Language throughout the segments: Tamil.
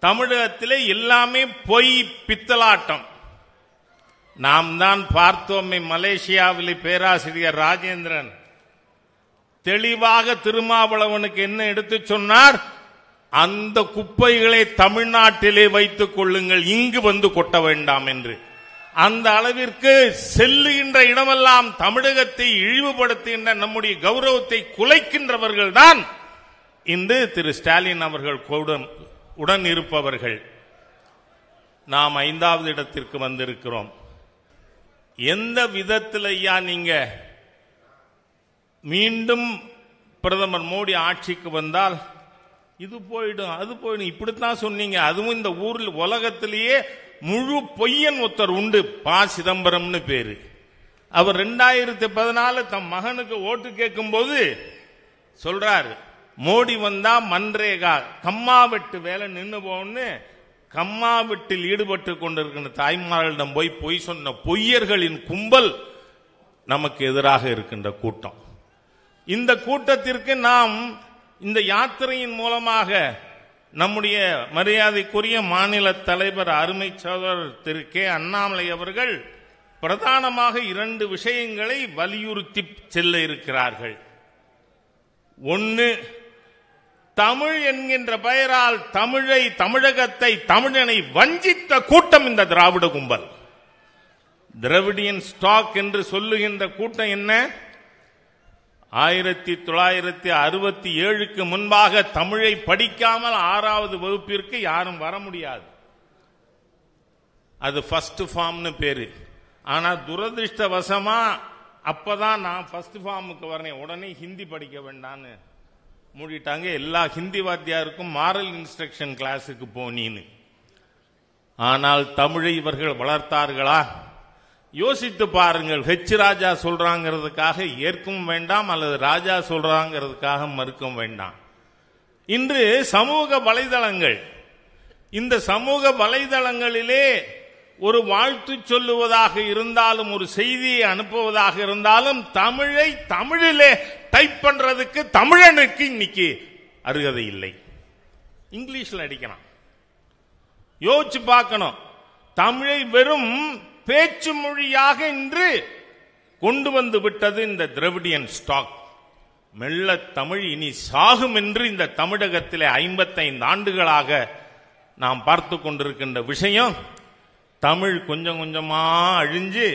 தமிழகத்திலே எல்லாமே பொய் பித்தலாட்டம் நாம் தான் பார்த்தோமே மலேசியாவிலே பேராசிரியர் ராஜேந்திரன் தெளிவாக திருமாவளவனுக்கு என்ன எடுத்து சொன்னார் அந்த குப்பைகளை தமிழ்நாட்டிலே வைத்துக் கொள்ளுங்கள் இங்கு வந்து கொட்ட வேண்டாம் என்று அந்த அளவிற்கு செல்லுகின்ற இடமெல்லாம் தமிழகத்தை இழிவுபடுத்துகின்ற நம்முடைய கௌரவத்தை குலைக்கின்றவர்கள் தான் இன்று திரு ஸ்டாலின் அவர்கள் கூட உடன் இருப்பவர்கள் நாம் ஐந்தாவது இடத்திற்கு வந்திருக்கிறோம் எந்த விதத்தில் ஐயா நீங்க மீண்டும் பிரதமர் மோடி ஆட்சிக்கு வந்தால் இது போயிடும் அது போயிடும் இப்படித்தான் சொன்னீங்க அதுவும் இந்த ஊரில் உலகத்திலேயே முழு பொய்யன் ஒருத்தர் உண்டு பா சிதம்பரம்னு பேரு அவர் ரெண்டாயிரத்தி பதினாலு தம் மகனுக்கு ஓட்டு கேட்கும் போது சொல்றாரு மோடி வந்தா மன்ரேகா கம்மா வெட்டு வேலை நின்று போன்னு கம்மா வெட்டில் ஈடுபட்டு கொண்டிருக்கிற தாய்மார்களிடம் போய் பொய் சொன்ன பொய்யர்களின் கும்பல் நமக்கு எதிராக இருக்கின்ற கூட்டம் இந்த கூட்டத்திற்கு நாம் இந்த யாத்திரையின் மூலமாக நம்முடைய மரியாதைக்குரிய மாநில தலைவர் அருமை சோதரர் திரு கே அண்ணாமலை அவர்கள் பிரதானமாக இரண்டு விஷயங்களை வலியுறுத்தி செல்ல இருக்கிறார்கள் ஒன்று தமிழ் என்கின்ற பெயரால் தமிழை தமிழகத்தை தமிழனை வஞ்சித்த கூட்டம் இந்த திராவிட கும்பல் திராவிடியன் ஸ்டாக் என்று சொல்லுகின்ற கூட்டம் என்ன ஆயிரத்தி தொள்ளாயிரத்தி அறுபத்தி ஏழுக்கு முன்பாக தமிழை படிக்காமல் ஆறாவது வகுப்பிற்கு யாரும் வர முடியாது அது ஃபர்ஸ்ட் ஃபார்ம்னு பேரு ஆனா துரதிருஷ்டவசமா அப்பதான் நான் ஃபர்ஸ்ட் ஃபார்முக்கு வரேன் உடனே ஹிந்தி படிக்க வேண்டான்னு மூடிட்டாங்க எல்லா ஹிந்தி வாத்தியாருக்கும் மாரல் இன்ஸ்ட்ரக்ஷன் கிளாஸுக்கு போனீன்னு ஆனால் தமிழை இவர்கள் வளர்த்தார்களா யோசித்து பாருங்கள் ஹெச் ராஜா சொல்றாங்கிறதுக்காக ஏற்கவும் வேண்டாம் அல்லது ராஜா சொல்றாங்கிறதுக்காக மறுக்கவும் வேண்டாம் இன்று சமூக வலைதளங்கள் இந்த சமூக வலைதளங்களிலே ஒரு வாழ்த்து சொல்லுவதாக இருந்தாலும் ஒரு செய்தியை அனுப்புவதாக இருந்தாலும் தமிழை தமிழிலே டைப் பண்றதுக்கு தமிழனுக்கு இன்னைக்கு அருகதை இல்லை இங்கிலீஷ்ல அடிக்கிறான் யோசிச்சு பார்க்கணும் தமிழை வெறும் பேச்சு மொழியாக இன்று கொண்டு வந்து விட்டது இந்த திராவிடியன் ஸ்டாக் மெல்ல தமிழ் இனி சாகும் என்று இந்த தமிழகத்திலே ஐம்பத்தைந்து ஆண்டுகளாக நாம் பார்த்து கொண்டிருக்கின்ற விஷயம் தமிழ் கொஞ்சம் கொஞ்சமா அழிஞ்சு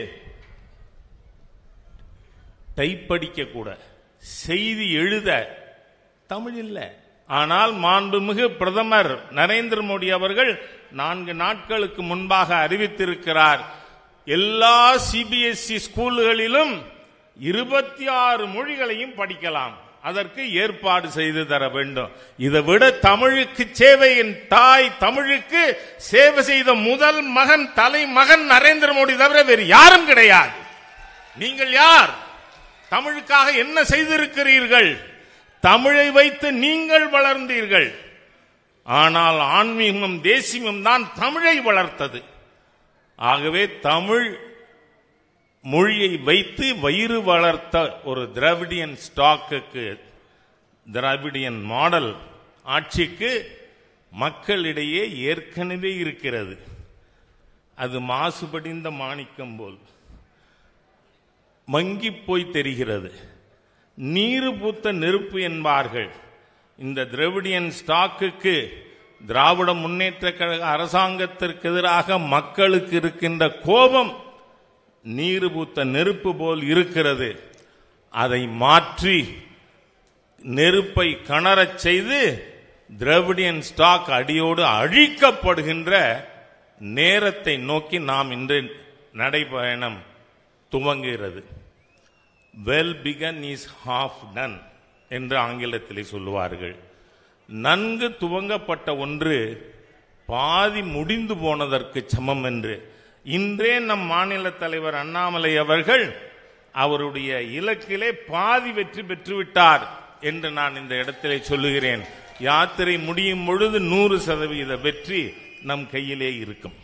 டைப்படிக்க கூட செய்தி எழுத தமிழ் இல்லை ஆனால் மாண்புமிகு பிரதமர் நரேந்திர மோடி அவர்கள் நான்கு நாட்களுக்கு முன்பாக அறிவித்திருக்கிறார் எல்லா சிபிஎஸ்இ ஸ்கூல்களிலும் இருபத்தி ஆறு மொழிகளையும் படிக்கலாம் அதற்கு ஏற்பாடு செய்து தர வேண்டும் இதை விட தமிழுக்கு சேவையின் தாய் தமிழுக்கு சேவை செய்த முதல் மகன் தலைமகன் நரேந்திர மோடி தவிர வேறு யாரும் கிடையாது நீங்கள் யார் தமிழுக்காக என்ன செய்திருக்கிறீர்கள் தமிழை வைத்து நீங்கள் வளர்ந்தீர்கள் ஆனால் ஆன்மீகமும் தேசியமும் தான் தமிழை வளர்த்தது ஆகவே தமிழ் மொழியை வைத்து வயிறு வளர்த்த ஒரு திராவிடியன் ஸ்டாக்குக்கு திராவிடியன் மாடல் ஆட்சிக்கு மக்களிடையே ஏற்கனவே இருக்கிறது அது மாசுபடிந்த மாணிக்கம் போல் மங்கி போய் தெரிகிறது நீரு பூத்த நெருப்பு என்பார்கள் இந்த திராவிடியன் ஸ்டாக்குக்கு திராவிட முன்னேற்ற கழக அரசாங்கத்திற்கு எதிராக மக்களுக்கு இருக்கின்ற கோபம் நீரு பூத்த நெருப்பு போல் இருக்கிறது அதை மாற்றி நெருப்பை கணரச் செய்து திராவிடியன் ஸ்டாக் அடியோடு அழிக்கப்படுகின்ற நேரத்தை நோக்கி நாம் இன்று நடைபயணம் துவங்குகிறது well begun is half done என்று ஆங்கிலத்தில் சொல்லுவார்கள் நன்கு துவங்கப்பட்ட ஒன்று பாதி முடிந்து போனதற்கு சமம் என்று இன்றே நம் மாநில தலைவர் அண்ணாமலை அவர்கள் அவருடைய இலக்கிலே பாதி வெற்றி பெற்றுவிட்டார் என்று நான் இந்த இடத்திலே சொல்லுகிறேன் யாத்திரை முடியும் பொழுது நூறு சதவீத வெற்றி நம் கையிலே இருக்கும்